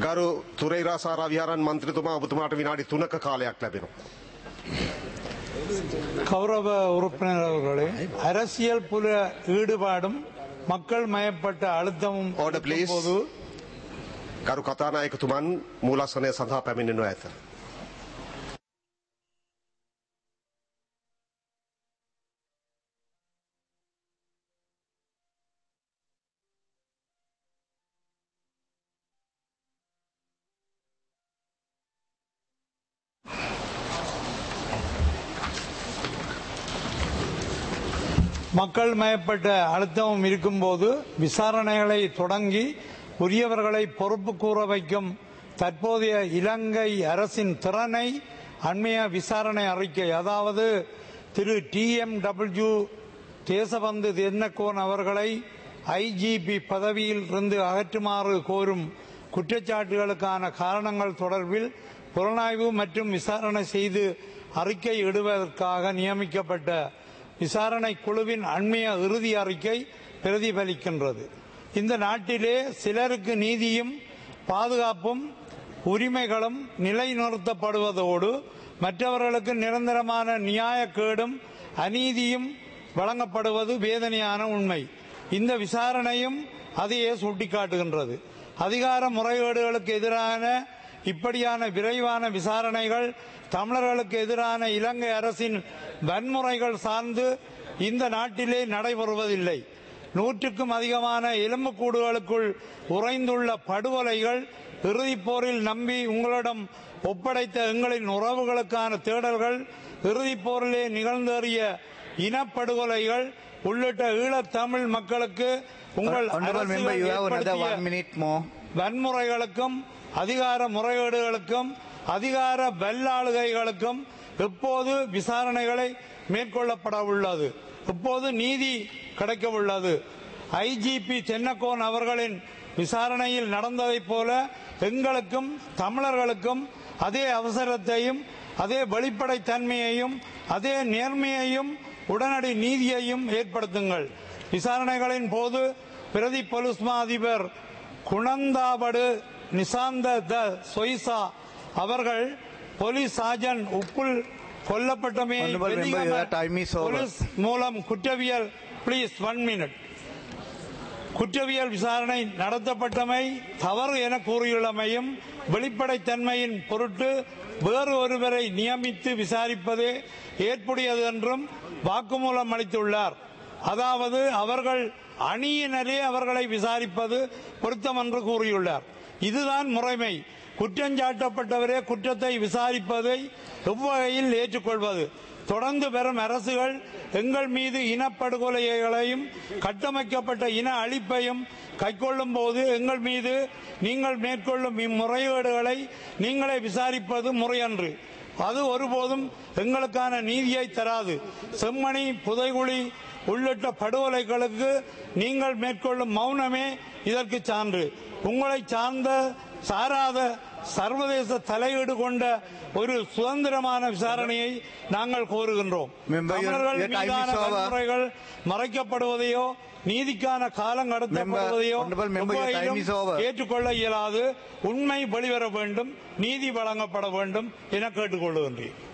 ගරු තුරේරාසාරා විහාරන් මන්ත්‍රතුමා ඔබතුමාට විනාඩි 3ක කාලයක් ලැබෙනවා. கௌரவ உறுப்பினர் அவர்களே அரசியல் புல ஈடுபாடும் மக்கள் மயப்பட்ட அழுத்தமும் Order, please. போது ගරු කතානායකතුමන් මූලස්සනය සඳහා පැමිණෙනු ඇත. மக்கள் மயப்பட்ட அழுத்தமும் இருக்கும்போது விசாரணைகளை தொடங்கி உரியவர்களை பொறுப்பு கூற வைக்கும் தற்போதைய இலங்கை அரசின் திறனை அண்மைய விசாரணை அறிக்கை அதாவது திரு D M W Deshabandu Tennakoon அவர்களை ஐஜிபி பதவியில் இருந்து அகற்றுமாறு கோரும் குற்றச்சாட்டுகளுக்கான காரணங்கள் தொடர்பில் புலனாய்வு மற்றும் விசாரணை செய்து அறிக்கை இடுவதற்காக நியமிக்கப்பட்ட விசாரணை குழுவின் அண்மைய இறுதி அறிக்கை பிரதிபலிக்கின்றது இந்த நாட்டிலே சிலருக்கு நீதியும் பாதுகாப்பும் உரிமைகளும் நிலைநிறுத்தப்படுவதோடு மற்றவர்களுக்கு நிரந்தரமான நியாயக்கேடும் அநீதியும் வழங்கப்படுவது வேதனையான உண்மை இந்த விசாரணையும் அதையே சுட்டிக்காட்டுகின்றது அதிகார முறைகேடுகளுக்கு எதிரான இப்படியான விரைவான விசாரணைகள் தமிழர்களுக்கு எதிரான இலங்கை அரசின் வன்முறைகள் சார்ந்து இந்த நாட்டிலே நடைபெறுவதில்லை நூற்றுக்கும் அதிகமான எலும்புக்கூடுகளுக்குள் உறைந்துள்ள படுகொலைகள் இறுதிப் போரில் நம்பி உங்களிடம் ஒப்படைத்த எங்களின் உறவுகளுக்கான தேடல்கள் இறுதிப் போரிலே நிகழ்ந்தேறிய இனப்படுகொலைகள் உள்ளிட்ட ஈழத்தமிழ் மக்களுக்கு உங்கள் Honorable member, you have அரசுகள் another ஏற்படுத்திய one minute more. வன்முறைகளுக்கும் அதிகார முறைகேடுகளுக்கும் அதிகார வல்லாளுகைகளுக்கும் எப்போது விசாரணைகளை மேற்கொள்ளப்பட உள்ளது எப்போது நீதி கிடைக்க உள்ளது ஐஜிபி தென்னக்கோன் அவர்களின் விசாரணையில் நடந்ததைப் போல எங்களுக்கும் தமிழர்களுக்கும் அதே அவசரத்தையும் அதே வெளிப்படைத்தன்மையையும் அதே நேர்மையையும் உடனடி நீதியையும் ஏற்படுத்துங்கள் விசாரணைகளின் போது பிரதி பொலிஸ் மா அதிபர் குணந்தாபடு நிசாந்த த சொய்சா அவர்கள் போலீஸ் சார்ஜன் உப்புல் கொல்லப்பட்டமே Honorable member, your time is over. Police மூலம் குற்றவியல் ப்ளீஸ் ஒன் மினிட் குற்றவியல் விசாரணை நடத்தப்பட்டமை தவறு என கூறியுள்ளமையும் வெளிப்படைத்தன்மையின் பொருட்டு வேறு ஒருவரை நியமித்து விசாரிப்பதே ஏற்புடையது என்றும் வாக்குமூலம் அளித்துள்ளார் அதாவது அவர்கள் அணியினரே அவர்களை விசாரிப்பது பொருத்தம் என்று கூறியுள்ளார் இதுதான் முறைமை குற்றஞ்சாட்டப்பட்டவரே குற்றத்தை விசாரிப்பதை எவ்வகையில் ஏற்றுக்கொள்வது தொடர்ந்து வரும் அரசுகள் எங்கள் மீது இனப்படுகொலைகளையும் கட்டமைக்கப்பட்ட இன அழிப்பையும் கைக்கொள்ளும் போது எங்கள் மீது நீங்கள் மேற்கொள்ளும் இம்முறைகேடுகளை நீங்களே விசாரிப்பது முறையன்று அது ஒருபோதும் எங்களுக்கான நீதியை தராது செம்மணி புதைகுழி உள்ளிட்ட படுகொலைகளுக்கு நீங்கள் மேற்கொள்ளும் மௌனமே இதற்கு சான்று உங்களை சார்ந்த சாராத சர்வதேச தலையீடு கொண்ட ஒரு சுதந்திரமான விசாரணையை நாங்கள் கோருகின்றோம் Member, your- தமிழர்கள் your time is மீதான over. வன்முறைகள் மறைக்கப்படுவதையோ நீதிக்கான காலம் கடத்தப்படுவதையோ Member, honorable member, your time எவ்வகையிலும் is over. ஏற்றுக்கொள்ள இயலாது உண்மை வெளிவர வேண்டும் நீதி வழங்கப்பட வேண்டும் என கேட்டுக்கொள்கின்றேன்